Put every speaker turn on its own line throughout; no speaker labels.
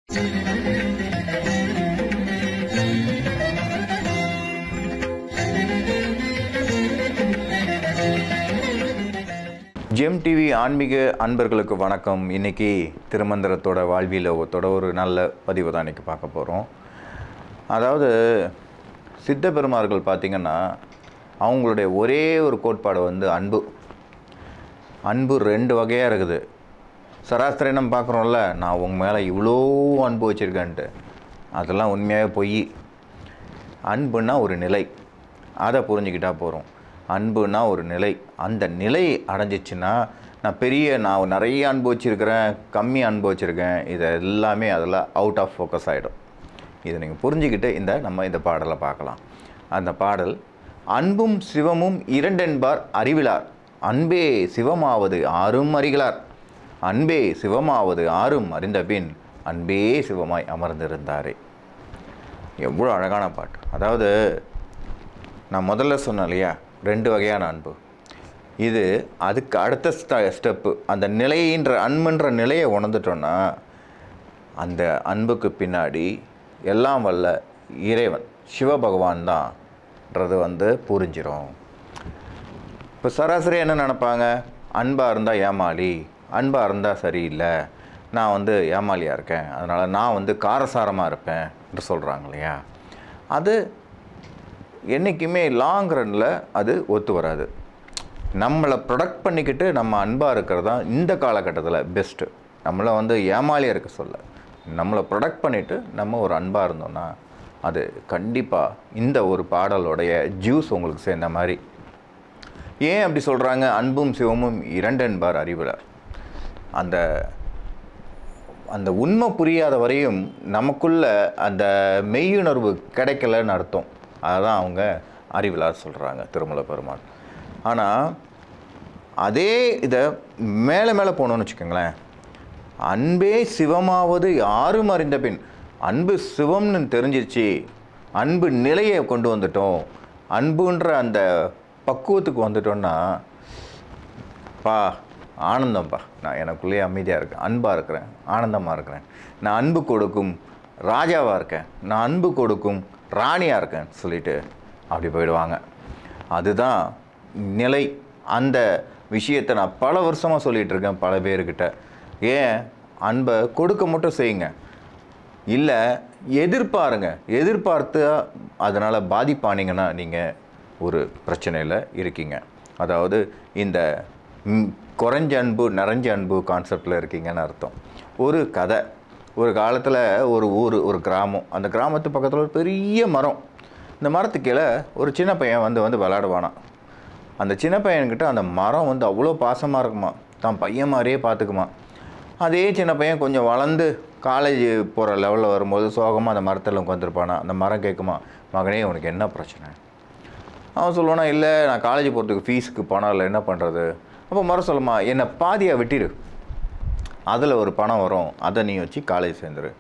GeM TV ஆன்மீக அன்பர்களுக்கு வணக்கம் இன்னைக்கு திருமந்திரத்தோட வாழ்வியல் லோகத்தோட ஒரு நல்ல பதிவு தான் இன்னைக்கு பார்க்க போகிறோம் அதாவது சித்த பெருமார்கள் பார்த்திங்கன்னா அவங்களுடைய ஒரே ஒரு கோட்பாடு வந்து அன்பு அன்பு ரெண்டு வகையாக இருக்குது சராசரி நம்ம பார்க்குறோம்ல நான் உங்க மேலே இவ்வளோ அன்பு வச்சுருக்கேன்ட்டு அதெல்லாம் உண்மையாகவே பொய் அன்புன்னா ஒரு நிலை அதை புரிஞ்சுக்கிட்டா போகிறோம் அன்புனா ஒரு நிலை அந்த நிலை அடைஞ்சிச்சுன்னா நான் பெரிய நான் நிறைய அன்பு வச்சுருக்கிறேன் கம்மி அன்பு வச்சுருக்கேன் இது எல்லாமே அதில் அவுட் ஆஃப் ஃபோக்கஸ் ஆகிடும் இதை நீங்கள் புரிஞ்சுக்கிட்டு இந்த நம்ம இந்த பாடலை பார்க்கலாம் அந்த பாடல் அன்பும் சிவமும் இரண்டென்பார் அறிவிலார் அன்பே சிவமாவது ஆறும் அறிகளார் அன்பே சிவமாவது ஆறும் அறிந்த பின் அன்பே சிவமாய் அமர்ந்திருந்தாரே எவ்வளோ அழகான பாட்டு அதாவது நான் முதல்ல சொன்னேன் இல்லையா ரெண்டு வகையான அன்பு இது அதுக்கு அடுத்த ஸ்ட ஸ்டெப்பு அந்த நிலைன்ற அன்புன்ற நிலையை உணர்ந்துட்டோன்னா அந்த அன்புக்கு பின்னாடி எல்லாம் வல்ல இறைவன் சிவபகவான் தான்ன்றது வந்து புரிஞ்சிடும் இப்போ சராசரி என்ன நினப்பாங்க அன்பாக இருந்தால் ஏமாளி அன்பாக இருந்தால் சரியில்லை நான் வந்து ஏமாளியாக இருக்கேன் அதனால் நான் வந்து காரசாரமாக இருப்பேன் என்று சொல்கிறாங்க இல்லையா அது என்றைக்குமே லாங் ரனில் அது ஒத்து வராது நம்மளை ப்ரொடக்ட் பண்ணிக்கிட்டு நம்ம அன்பாக இருக்கிறது தான் இந்த காலகட்டத்தில் பெஸ்ட்டு நம்மளை வந்து ஏமாளியாக இருக்க சொல்ல நம்மளை ப்ரொடக்ட் பண்ணிவிட்டு நம்ம ஒரு அன்பாக இருந்தோம்னா அது கண்டிப்பாக இந்த ஒரு பாடலோடைய ஜூஸ் உங்களுக்கு சேர்ந்த மாதிரி ஏன் அப்படி சொல்கிறாங்க அன்பும் சிவமும் இரண்டென்பார் அறிவில் அந்த அந்த உண்மை புரியாத வரையும் நமக்குள்ள அந்த மெய்யுணர்வு கிடைக்கலன்னு அர்த்தம் அதுதான் அவங்க அறிவிலார் சொல்கிறாங்க திருமலை பெருமாள் ஆனால் அதே இதை மேலே மேலே போகணுன்னு வச்சுக்கோங்களேன் அன்பே சிவமாவது யாரும் அறிந்த பின் அன்பு சிவம்னு தெரிஞ்சிருச்சு அன்பு நிலையை கொண்டு வந்துட்டோம் அன்புன்ற அந்த பக்குவத்துக்கு வந்துட்டோன்னா பா ஆனந்தம்ப்பா நான் எனக்குள்ளேயே அமைதியாக இருக்கேன் அன்பாக இருக்கிறேன் ஆனந்தமாக இருக்கிறேன் நான் அன்பு கொடுக்கும் ராஜாவாக இருக்கேன் நான் அன்பு கொடுக்கும் ராணியாக இருக்கேன் சொல்லிட்டு அப்படி போயிடுவாங்க அதுதான் நிலை அந்த விஷயத்தை நான் பல வருஷமாக சொல்லிகிட்டு இருக்கேன் பல பேர்கிட்ட ஏன் அன்பை கொடுக்க மட்டும் செய்யுங்க இல்லை எதிர்பாருங்க எதிர்பார்த்து அதனால் பாதிப்பானீங்கன்னா நீங்கள் ஒரு பிரச்சனையில் இருக்கீங்க அதாவது இந்த ம், குறைஞ்ச அன்பு நிறைஞ்ச அன்பு கான்செப்டில் இருக்கீங்கன்னு அர்த்தம் ஒரு கதை ஒரு காலத்தில் ஒரு ஊர் ஒரு கிராமம் அந்த கிராமத்து பக்கத்தில் ஒரு பெரிய மரம் இந்த மரத்துக்கு கீழே ஒரு சின்ன பையன் வந்து வந்து விளாடுவானான் அந்த சின்ன பையன்கிட்ட அந்த மரம் வந்து அவ்வளோ பாசமாக இருக்குமா தான் பையன் மாதிரியே பார்த்துக்குமா அதே சின்ன பையன் கொஞ்சம் வளர்ந்து காலேஜ் போகிற லெவலில் வரும்போது சோகமாக அந்த மரத்தில் உட்காந்துருப்பானா அந்த மரம் கேட்குமா மகனே உனக்கு என்ன பிரச்சனை அவன் சொல்லுவானா இல்லை நான் காலேஜ் போகிறதுக்கு ஃபீஸுக்கு பணம் இல்லை என்ன பண்ணுறது அப்போ மரம் சொல்லுமா என்னை பாதியாக வெட்டிடு அதில் ஒரு பணம் வரும் அதை நீ வச்சு காலேஜ் சேர்ந்துரு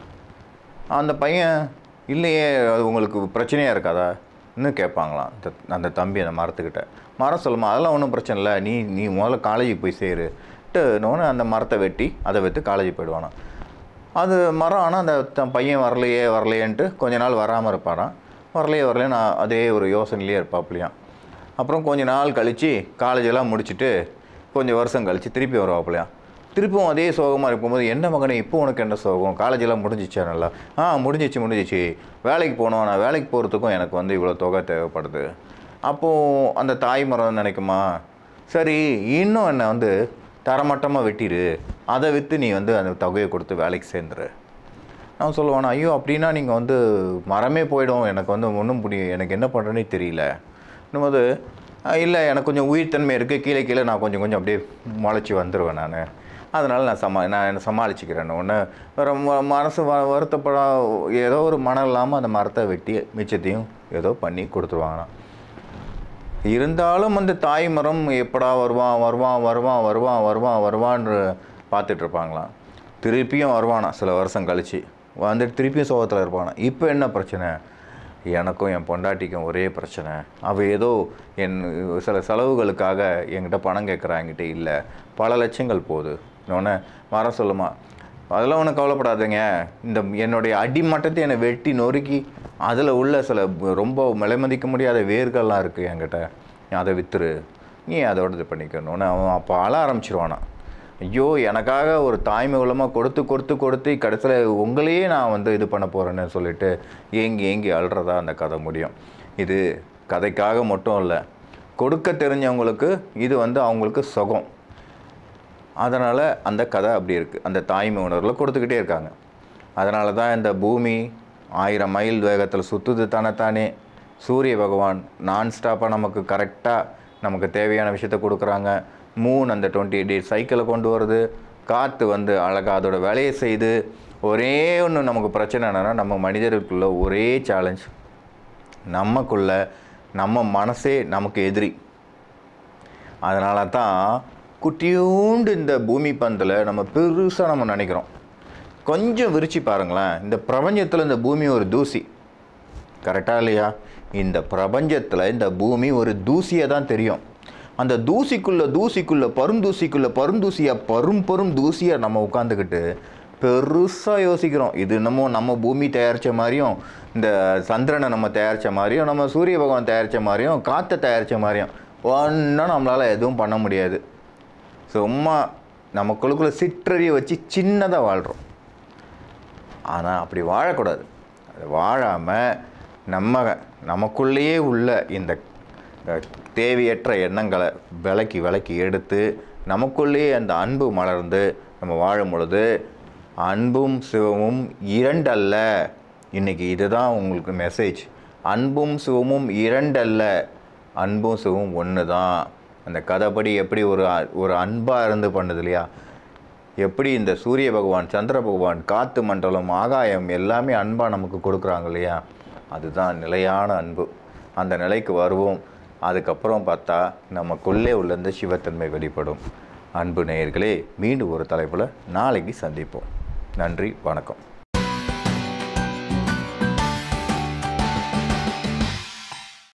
அந்த பையன் இல்லையே அது உங்களுக்கு பிரச்சனையாக இருக்காதா இன்னும் கேட்பாங்களாம் அந்த அந்த தம்பி அந்த மரத்துக்கிட்ட மரம் சொல்லுமா அதெல்லாம் ஒன்றும் பிரச்சனை இல்லை நீ நீ முதல்ல காலேஜுக்கு போய் சேருட்டு இன்னொன்று அந்த மரத்தை வெட்டி அதை விற்று காலேஜ் போயிடுவானாம் அது மரம் ஆனால் அந்த த- பையன் வரலையே வரலையேன்ட்டு கொஞ்ச நாள் வராமல் இருப்பாராம் வரலையே வரலையே நான் அதே ஒரு யோசனையிலே இருப்பாப்லையாம் அப்புறம் கொஞ்ச நாள் கழித்து காலேஜெல்லாம் முடிச்சுட்டு கொஞ்சம் வருஷம் கழித்து திருப்பி வருவாப்லையாம் திருப்பியும் அதே சோகமாக இருக்கும்போது என்ன மகனே இப்போ உனக்கு என்ன சோகம் காலேஜெல்லாம் முடிஞ்சிச்சா நல்லா ஆ முடிஞ்சிச்சு முடிஞ்சிச்சு வேலைக்கு போகணும் நான் வேலைக்கு போகிறதுக்கும் எனக்கு வந்து இவ்வளோ தொகை தேவைப்படுது அப்போது அந்த தாய் மரம் நினைக்குமா சரி இன்னும் என்னை வந்து தரமட்டமாக வெட்டிடு அதை விற்று நீ வந்து அந்த தொகையை கொடுத்து வேலைக்கு சேர்ந்துரு நான் சொல்லுவானா ஐயோ அப்படின்னா நீங்கள் வந்து மரமே போயிடும் எனக்கு வந்து ஒன்றும் புரியும் எனக்கு என்ன பண்ணுறேனே தெரியல இன்னும்போது இல்லை எனக்கு கொஞ்சம் உயிர்த்தன்மை இருக்குது கீழே கீழே நான் கொஞ்சம் கொஞ்சம் அப்படியே முளைச்சி வந்துடுவேன் நான் அதனால் நான் சமா நான் என்ன சமாளிச்சுக்கிறேன் ஒன்று வேறு ம- மனசு வ வருத்தப்பட ஏதோ ஒரு மனம் இல்லாமல் அந்த மரத்தை வெட்டி மிச்சத்தையும் ஏதோ பண்ணி கொடுத்துருவாங்கண்ணா இருந்தாலும் அந்த தாய் மரம் எப்படா வருவான் வருவான் வருவான் வருவான் வருவான் வருவான்னு பார்த்துட்டு இருப்பாங்களாம் திருப்பியும் வருவானா சில வருஷம் கழிச்சு வந்துட்டு திருப்பியும் சோகத்தில் இருப்பானா இப்போ என்ன பிரச்சனை எனக்கும் என் பொண்டாட்டிக்கும் ஒரே பிரச்சனை அவள் ஏதோ என் சில செலவுகளுக்காக என்கிட்ட பணம் கேட்குறா என்கிட்ட இல்லை பல லட்சங்கள் போகுது இன்னொன்று மரம் சொல்லுமா அதெல்லாம் ஒன்றும் கவலைப்படாதீங்க இந்த என்னுடைய அடிமட்டத்தை என்னை வெட்டி நொறுக்கி அதில் உள்ள சில ப- ரொம்ப விலைமதிக்க முடியாத வேர்கள்லாம் இருக்குது என்கிட்ட நீ அதை வித்துரு நீ அதோட இது பண்ணிக்கணும்னு அவன் அப்போ அழ ஆரம்பிச்சிருவானா ஐயோ எனக்காக ஒரு தாய்மை உள்ளமாக கொடுத்து கொடுத்து கொடுத்து கடைசியில் உங்களையே நான் வந்து இது பண்ண போகிறேன்னு சொல்லிட்டு ஏங்கி ஏங்கி அழுறதா அந்த கதை முடியும் இது கதைக்காக மட்டும் இல்லை கொடுக்க தெரிஞ்சவங்களுக்கு இது வந்து அவங்களுக்கு சுகம் அதனால் அந்த கதை அப்படி இருக்குது அந்த தாய்மை உணர்வில் கொடுத்துக்கிட்டே இருக்காங்க அதனால தான் இந்த பூமி ஆயிரம் மைல் வேகத்தில் சுற்றுது தானே சூரிய பகவான் நான் ஸ்டாப்பாக நமக்கு கரெக்டாக நமக்கு தேவையான விஷயத்த கொடுக்குறாங்க மூன் அந்த டுவெண்ட்டி டேட் சைக்கிளை கொண்டு வருது காற்று வந்து அழகாக அதோட வேலையை செய்து ஒரே ஒன்று நமக்கு பிரச்சனை என்னென்னா நம்ம மனிதர்களுக்குள்ள ஒரே சேலஞ்ச் நமக்குள்ள நம்ம மனசே நமக்கு எதிரி அதனால தான் குட்டியூண்டு இந்த பூமி பந்தில் நம்ம பெருசாக நம்ம நினைக்கிறோம் கொஞ்சம் விரிச்சு பாருங்களேன் இந்த பிரபஞ்சத்தில் இந்த பூமி ஒரு தூசி கரெக்டாக இல்லையா இந்த பிரபஞ்சத்தில் இந்த பூமி ஒரு தூசியை தான் தெரியும் அந்த தூசிக்குள்ள தூசிக்குள்ள பருந்தூசிக்குள்ள பருந்தூசியா பரும் பரும் தூசியை நம்ம உட்காந்துக்கிட்டு பெருசாக யோசிக்கிறோம் இது என்னமோ நம்ம பூமி தயாரித்த மாதிரியும் இந்த சந்திரனை நம்ம தயாரித்த மாதிரியும் நம்ம சூரிய பகவான் தயாரித்த மாதிரியும் காற்றை தயாரித்த மாதிரியும் ஒன்றும் நம்மளால் எதுவும் பண்ண முடியாது சும்மா நமக்குள்ளுக்குள்ள சிற்றறியை வச்சு சின்னதாக வாழ்கிறோம் ஆனால் அப்படி வாழக்கூடாது அது வாழாமல் நம்ம நமக்குள்ளேயே உள்ள இந்த அஹ், தேவையற்ற எண்ணங்களை விலக்கி விலக்கி எடுத்து நமக்குள்ளேயே அந்த அன்பு மலர்ந்து நம்ம வாழும் பொழுது அன்பும் சிவமும் இரண்டல்ல இன்னைக்கு இதுதான் உங்களுக்கு மெசேஜ் அன்பும் சிவமும் இரண்டல்ல அன்பும் சிவமும் ஒன்று தான் அந்த கதைப்படி எப்படி ஒரு அ- ஒரு அன்பாக இருந்து பண்ணுது இல்லையா எப்படி இந்த சூரிய பகவான் சந்திர பகவான் காத்து மண்டலம் ஆகாயம் எல்லாமே அன்பாக நமக்கு கொடுக்குறாங்க இல்லையா அதுதான் நிலையான அன்பு அந்த நிலைக்கு வருவோம் அதுக்கப்புறம் பார்த்தா நமக்குள்ளே உள்ள இந்த சிவத்தன்மை வெளிப்படும் அன்பு நேயர்களே மீண்டும் ஒரு தலைப்பில் நாளைக்கு சந்திப்போம் நன்றி வணக்கம்